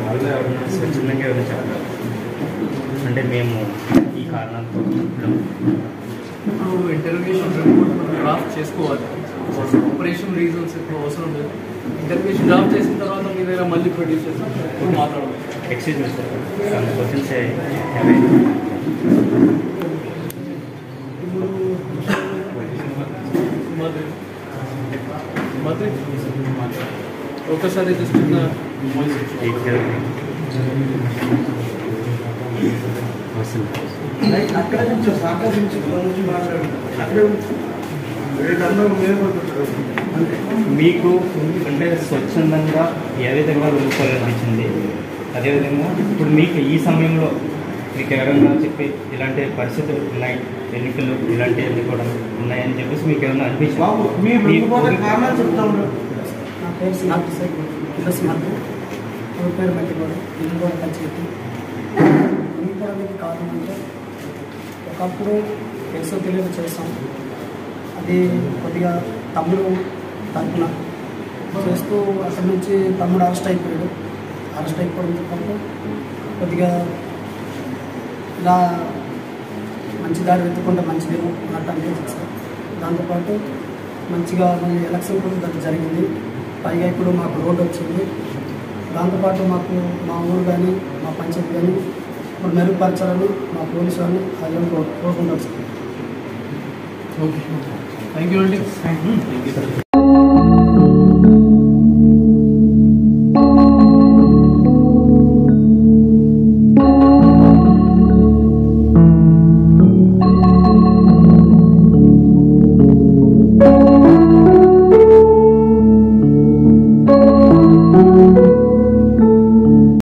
వాళ్ళు ఎవరైనా స్వచ్ఛందంగా ఎవరైనా చెప్పారు అంటే మేము ఈ కారణంతో ఇప్పుడు ఇప్పుడు ఇంటర్వ్యూషన్ రిపోర్ట్ మనం డ్రాఫ్ట్ చేసుకోవాలి ఆపరేషన్ రీజన్స్ ఇప్పుడు అవసరం లేదు ఇంటర్వ్యూషన్ డ్రాఫ్ట్ చేసిన తర్వాత మీ దగ్గర మళ్ళీ ప్రొడ్యూస్ చేసి ఇప్పుడు మాట్లాడవాలి excuse me sir some questions అవే మధు మధు ఒకసారి జస్ట్ एक వస్తుంది అక్కడ నుంచి సాగర్ నుంచి ఇక్కడ నుంచి మాట్లాడు అక్కడే వీళ్ళందరూ మేలుకుంటుంటారు అంతే మీకు అంటే స్వచ్ఛందంగా ఏ విధంగా రూపాలనిపించింది అదేవిధంగా ఇప్పుడు మీకు ఈ సమయంలో మీకు ఎవరైనా చెప్పి ఇలాంటి పరిస్థితులు ఉన్నాయి ఎన్నికలు ఇలాంటివన్నీ కూడా ఉన్నాయని చెప్పేసి మీకు ఏమైనా అనిపించింది బాబు మీ వెళ్ళిపోతే కారణాలు చెప్తా ఉన్నారు నా పేరు స్మార్ట్ సార్ ప్లస్ స్మార్ట్ ఊరి పేరు మట్టిగోడు ఇల్లు కూడా పంచాయతీ ఉండిపోవడానికి కారణం అంటే ఒకప్పుడు తెలుసో తెలియదు చేస్తాం అది కొద్దిగా తమ్ముడు తరపున చేస్తూ అక్కడి నుంచి తమ్ముడు అరెస్ట్ అయిపోయాడు అరెస్ట్ అయిపోవడంతో పాటు కొద్దిగా ఇలా మంచి దారి వెతుకుంటే మంచిదేమో అన్నట్టు అనిపించింది సార్ దాంతోపాటు మంచిగా మళ్ళీ ఎలక్షన్ కూడా దానికి జరిగింది పైగా ఇప్పుడు మాకు రోడ్డు వచ్చింది దాంతోపాటు మాకు మా ఊరు కానీ మా పంచాయతీ కానీ ఇప్పుడు మెరుగుపరచాలని మా పోలీసు వాళ్ళని అదే కోరుకుంటాం సార్ ఓకే థ్యాంక్ యూ అండి